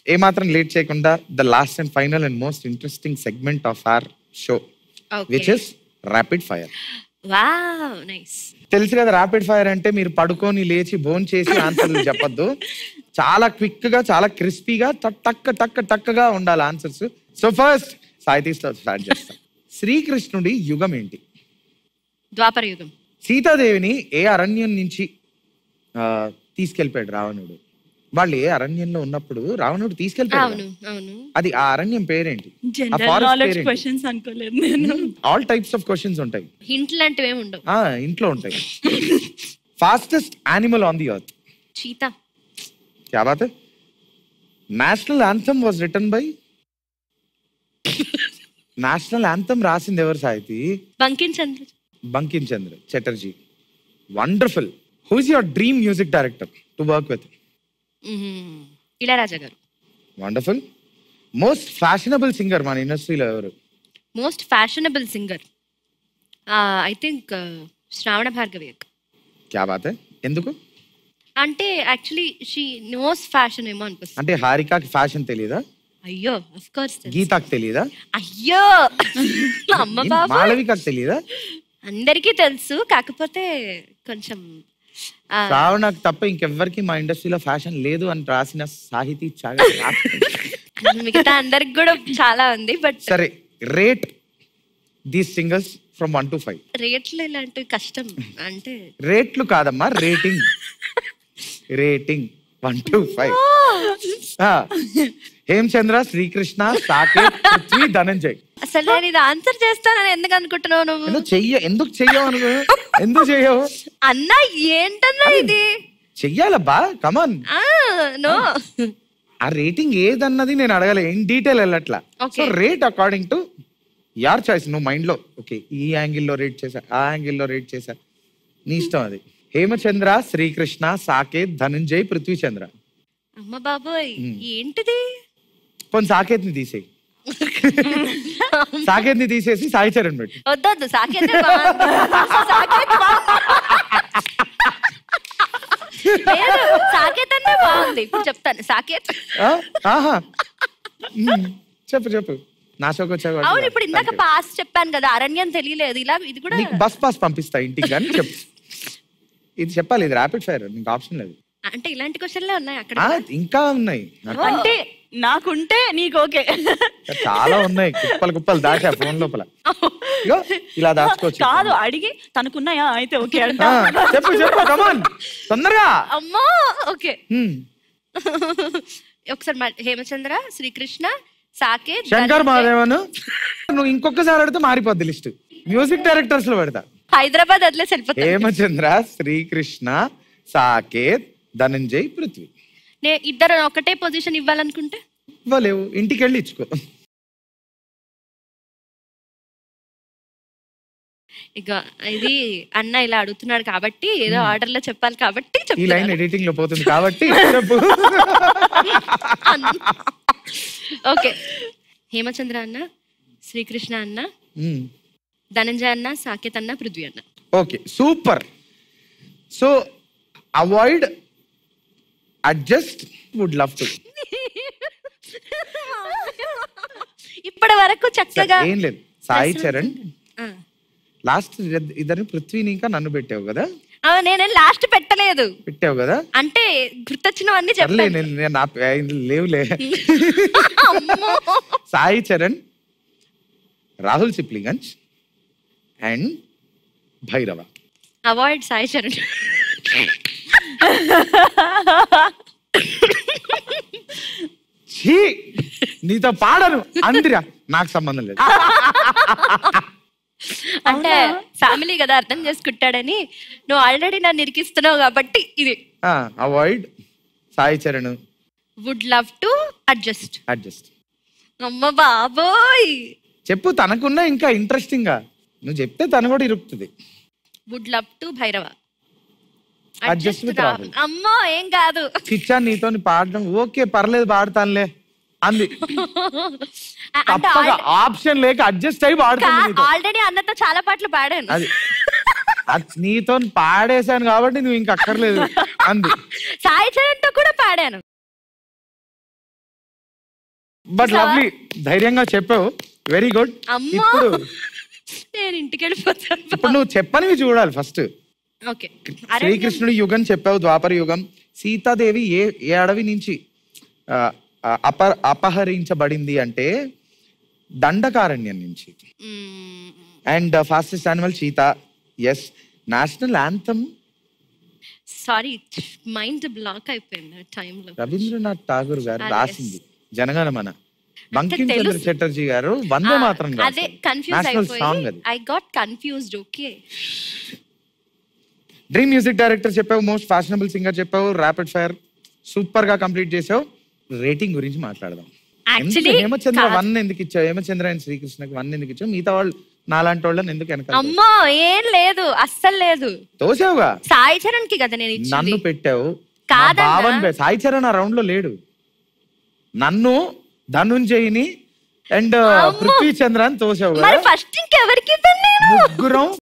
ఏమాత్రం లేట్ చేయకుండా the last and final and most interesting segment of our show which is rapid fire wow nice తెలుసు కదా rapid fire అంటే మీరు పడుకొని లేచి బోన్ చేసి ఆన్సర్లు చెప్పొద్దు చాలా క్విక్ గా చాలా క్రిస్పీగా టక్ టక్ టక్గా ఉండాలి ఆన్సర్స్ సో ఫస్ట్ సాయితీస్తో స్టార్ట్ చేస్తాం శ్రీకృష్ణుడి యుగం ఏంటి ద్వాపర యుగం సీతాదేవిని ఏ అరణ్యం నుంచి ఆ, తీసుకెళ్ళిపోయాడు రావణుడు వాళ్ళు ఏ అరణ్యంలో ఉన్నప్పుడు రావణుడు తీసుకెళ్ళిపోయాడు అవును అవును అది ఆ అరణ్యం పేరేంటి ఆ జనరల్ forest నాలెడ్జ్ పేరేంటి? క్వశ్చన్స్ అనుకోలేదు నేను ఆల్ టైప్స్ ఆఫ్ క్వశ్చన్స్ ఉంటాయి హింట్ లాంటివి ఏమి ఉండవు ఆ ఇంట్లో ఉంటాయి fastest animal on the earth cheetah क्या बात है national anthem was written by national anthem రాసింది ఎవరు Sahithi Bankim Chandra Bankim Chandra Chatterjee wonderful who's your dream music director to work with hmm. Ilaiyaraaja garu wonderful most fashionable singer మన ఇండస్ట్రీలో ఎవరు most fashionable singer I think Sravana Bhargavi అక్క క్యా బాత్ హై ఎందుకు అంటే యాక్చువల్లీ షీ మోస్ట్ ఫ్యాషన్ ఏమో అనిపిస్తుంది అంటే హారికాకి ఫ్యాషన్ తెలియదా అయ్యో అఫ్ కోర్స్ గీతాకి తెలియదా అయ్యో అమ్మ బాబు మాళవికకి తెలియదా అందరికీ తెలుసు కాకపోతే కొంచెం ఆ, శ్రావణకు తప్ప ఇంకెవ్వరికి మా ఇండస్ట్రీలో ఫ్యాషన్ లేదు అని రాసిన సాహితీ చాలా మిగతా అందరికి కూడా చాలా ఉంది బట్ సరే rate these singers from one to five రేట్లు ఇలాంటివి కష్టం అంటే రేట్లు కాదమ్మా rating rating one to five Hemachandra Srikrishna Saketh Prudhvi Dhananjay అసలు నేను ఇది ఆన్సర్ చేస్తానని ఎందుకు అనుకుంటున్నావు నువ్వు ఎందుకు చెయ్య ఎందుకు చెయ్యవు అనుకో ఎందుకు చెయ్యవు అన్నా ఏంటన్నా ఇది చెయ్యాలబ్బా కమన్ ఆ నో ఆ రేటింగ్ ఏదన్నది నేను అడగలే ఇన్ డీటెయిల్ వెళ్ళట్లా Okay. So rate according to your choice నువ్వు మైండ్ లో ఓకే ఈ యాంగిల్లో రేట్ చేశా ఆ యాంగిల్లో రేట్ చేశా నీ ఇష్టం అది హేమచంద్ర శ్రీకృష్ణ సాకేత్ ధనంజయ్ పృథ్వీచంద్ర అమ్మ బాబోయ్ ఏంటిది పోనీ సాకేత్ ని తీసేయి సాకేత్ ని తీసేసి సాయి చరణ్ పెట్టు వద్దొద్దు సాకేతే బాగుంది. సాకేత్ బాగుంది. లేదు, సాకేత్ అంటే బాగుంది ఇప్పుడు చెప్తాను సాకేత్ ఆ? ఆహా మ్మ్. చెప్పు చెప్పు నా షోకి వచ్చావు కాబట్టి అవును ఇప్పుడు ఇందాక Thank you. పాస్ చెప్పాను కదా అరణ్యం తెలియలేదు ఇలా ఇది కూడా నీకు బస్ పాస్ పంపిస్తా ఇంటికి కానీ చెప్పు ఇది చెప్పాలి ఇది ర్యాపిడ్ ఫైర్ నీకు ఆప్షన్ లేదు అంటే ఇలాంటి క్వశ్చన్లే ఉన్నాయి అక్కడ ఆ, ఇంకా ఉన్నాయి అంటే నాకుంటే నీకు ఓకే చాలా ఉన్నాయి కుప్పలు కుప్పలు దాచా ఫోన్ లోపల ఇగో, ఇలా దాచుకోవచ్చు కాదు అడిగి తనకున్నాయా అయితే ఓకే అంట ఆ, చెప్పు చెప్పు కమాన్ తొందరగా అమ్మో ఓకే హ్మ్. ఒకసారి మళ్ళీ హేమచంద్ర శ్రీకృష్ణ సాకేత్ శంకర్ ధనంజయ్, మహాదేవన్ నువ్వు ఇంకొకసారి అడిగితే మారిపోద్ది లిస్ట్ మ్యూజిక్ డైరెక్టర్స్ లో పెడతా హైదరాబాద్ వదిలేసి వెళ్ళిపోతాను హేమచంద్ర శ్రీకృష్ణ సాకేత్ ధనంజయ్ పృథ్వీ నేను ఇద్దరు ఒకటే పొజిషన్ ఇవ్వాలనుకుంటే ఇవ్వలేవు ఇంటికి వెళ్ళి ఇచ్చుకో ఇక ఇది అన్న ఇలా అడుగుతున్నాడు కాబట్టి ఏదో ఆర్డర్ లో చెప్పాలి కాబట్టి ఈ లైన్ చెప్తున్నాను ఎడిటింగ్ లో పోతుంది కాబట్టి చెప్పు ఓకే హేమచంద్ర అన్న శ్రీకృష్ణ అన్న హ్మ్. ధనంజయ అన్న సాకేత్ అన్న పృథ్వీ అన్న okay super so avoid adjust would love to ఇప్పటి వరకు చక్కగా ఏం లేదు సాయి చరణ్ ఆ. లాస్ట్ ఇద్దరిని పృథ్వీని ఇంకా నన్ను పెట్టావు కదా ఆ, నేనేం లాస్ట్ పెట్టలేదు పెట్టావు కదా అంటే గుర్తొచ్చినవన్నీ సర్లే చెప్పాను నేను నేను నా ఇందులో లేవులే అమ్మో. సాయి చరణ్ రాహుల్ సిప్లిగంజ్ అండ్ భైరవ అవాయిడ్ సాయి చరణ్ ఛీ నీతో పాడను అందిరా నాకు సంబంధం లేదు అంటే ఫ్యామిలీ కదా అర్థం చేసుకుంటాడని నువ్వు ఆల్రెడీ నన్ను ఇరికిస్తున్నావు కాబట్టి ఇది avoid Sai Charan would love to adjust adjust అమ్మ బాబోయ్ చెప్పు తనకున్న ఇంకా ఇంట్రెస్టింగ్ గా నువ్వు చెప్తే తను కూడా ఇరుకుతుంది would love to Bhairava Adjust with Rahul. అమ్మో ఏం కాదు పిచ్చా నీతో పాడడం ఓకే పర్లేదు పాడతానులే అంది అంటే తప్పగా ఆప్షన్ లేక అడ్జస్ట్ అయి పాడుతుంది నీతో ఆల్రెడీ అన్నతో చాలా పాటలు పాడాను అది అది నీతో పాడేశాను కాబట్టి నువ్వు ఇంకా అక్కర్లేదు అంది సాయి చరణ్ తో కూడా పాడాను బట్ లవ్లీ ధైర్యంగా చెప్పావు వెరీ గుడ్ అమ్మా ఇప్పుడు నేను ఇంటికి వెళ్ళిపోతాను ఇప్పుడు నువ్వు చెప్పనివి చూడాలి ఫస్ట్ ఓకే అరే శ్రీకృష్ణుడి యుగం చెప్పావు ద్వాపర యుగం సీతాదేవి ఏ ఏ అడవి నుంచి ఆ, ఆ, అప అపహరించబడింది అంటే దండకారణ్యం నుంచి hmm. And fastest animal cheetah yes national anthem sorry mind block అయిపోయింది ఆ టైంలో రవీంద్రనాథ్ ఠాగూర్ గారు Ah, yes. రాసింది జనగణమన బంకిం చంద్ర తెలుసు. చటర్జీ గారు వందే మాత్రం అదే కన్ఫ్యూజ్ నేషనల్ సాంగ్ అయిపోయి అది I got confused okay dream music director చెప్పావు మోస్ట్ ఫ్యాషనబుల్ సింగర్ చెప్పావు ర్యాపిడ్ ఫైర్ సూపర్ గా కంప్లీట్ చేసావు రేటింగ్ గురించి మాట్లాడదాం ఎందుకు యాక్చువల్లీ హేమచంద్ర వన్ ఎందుకు ఇచ్చావు హేమచంద్ర అండ్ శ్రీకృష్ణకి వన్ ఎందుకు ఇచ్చావు మిగతా వాళ్ళు నాలాంటి వాళ్ళని ఎందుకు వెనకాల అమ్మో ఏం లేదు అస్సలు లేదు తోసావుగా సాయి చరణ్ కి కదా నేను నన్ను ఇచ్చింది పెట్టావు కాదన్నా. భావన్ సాయి చరణ్ ఆ రౌండ్ లో లేడు నన్ను ధనుంజయిని అండ్ అమ్మో. పృథ్వీ చంద్ర అని తోసావు మరి కదా ఫస్ట్ ఇంకెవరికి ఇవ్వను నేను ముగ్గురం